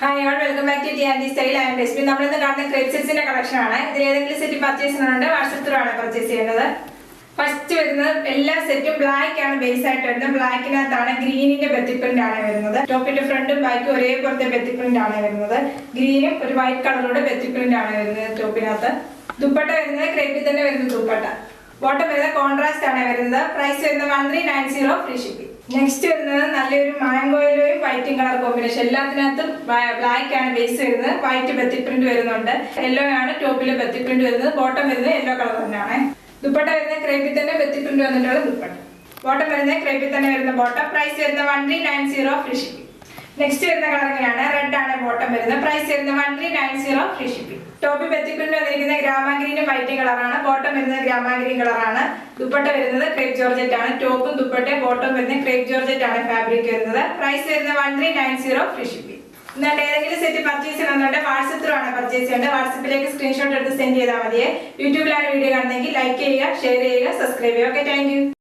hi all welcome back to T and style and recipe നമ്മളിന്ന് കാണുന്ന crepe സെറ്റ്സിന്റെ collection ആണ് ഇതിൽ ഏതെങ്കിലും സെറ്റ് പർച്ചേസ് ചെയ്യുന്നുണ്ട് വാട്സപ്പ് ത്രൂ ആണ് പർച്ചേസ് ചെയ്യേണ്ടത് ഫസ്റ്റ് വരുന്നത് എല്ലാ സെറ്റും ബ്ലാക്ക് ആണ് ബേസ് ആയിട്ട് വരുന്നത് ബ്ലാക്കിനകത്താണ് ഗ്രീനിന്റെ ബെത്തിപ്രിന്റ് ആണ് വരുന്നത് ടോപ്പിന്റെ ഫ്രണ്ടും ബാക്കും ഒരേപോലത്തെ ബെത്തിപ്രിന്റ് ആണ് വരുന്നത് ഗ്രീനും ഒരു വൈറ്റ് കളറോടെ ബെത്തിപ്രിന്റ് ആണ് വരുന്നത് ടോപ്പിനകത്ത് ദുപ്പട്ട വരുന്നത് ക്രേപ്പിൽ തന്നെ വരുന്ന ദുപ്പട്ട ബോട്ടം വരുന്നത് കോൺട്രാസ്റ്റ് ആണ് വരുന്നത് പ്രൈസ് വരുന്നത് one three nine zero free shipping next വരുന്നത് നല്ലൊരു മാംഗോയിലും വൈറ്റും കളർ കോമ്പിനേഷൻ എല്ലാത്തിനകത്തും ബ്ലാക്ക് ആണ് ബേസ് വരുന്നത് വൈറ്റ് ബെത്തി പ്രിന്റ് വരുന്നുണ്ട് യെല്ലോ ആണ് ടോപ്പിൽ ബെത്തി പ്രിന്റ് വരുന്നത് ബോട്ടം വരുന്നത് യെല്ലോ കളർ തന്നെയാണ് ദുപ്പട്ട വരുന്നത് ക്രേപ്പിൽ തന്നെ ബെത്തി പ്രിന്റ് വന്നിട്ടുള്ള ദുപ്പട്ട ബോട്ടം വരുന്നത് ക്രേപ്പിൽ തന്നെ വരുന്ന ബോട്ടം പ്രൈസ് വരുന്നത് one three nine zero free shipping next വരുന്ന കളർ ഇങ്ങനെയാണ് റെഡ് ആണ് ബോട്ടം വരുന്നത് പ്രൈസ് വരുന്നത് one three nine zero free shipping ടോപ്പിൽ ബെത്തിക്കൊണ്ട് വന്നിരിക്കുന്നത് ഗ്രാമാഗ്രീനും വൈറ്റ് കളറാണ് ബോട്ടം വരുന്നത് ഗ്രാമാഗ്രീൻ കളറാണ് ദുപ്പട്ട വരുന്നത് ക്രേപ്പ് ജോർജറ്റ് ആണ് ടോപ്പും ദുപ്പട്ടയും ബോട്ടം വരുന്നത് ക്രേപ്പ് ജോർജറ്റ് ആണ് ഫാബ്രിക് വരുന്നത് പ്രൈസ് വരുന്നത് one three nine zero free shipping എന്നിട്ട് ഏതെങ്കിലും സെറ്റ് പർച്ചേസ് ചെയ്യണമെന്നുണ്ടെങ്കിൽ വാട്സപ്പ് ത്രൂ ആണ് പർച്ചേസ് ചെയ്യേണ്ടത് വാട്സപ്പിലേക്ക് സ്ക്രീൻഷോട്ട് എടുത്ത് സെൻഡ് ചെയ്താൽ മതിയെ യൂട്യൂബിലാണ് വീഡിയോ കാണുന്നതെങ്കിൽ ലൈക്ക് ചെയ്യുക ഷെയർ ചെയ്യുക സബ്സ്ക്രൈബ് ചെയ്യുക ഓക്കെ താങ്ക് യു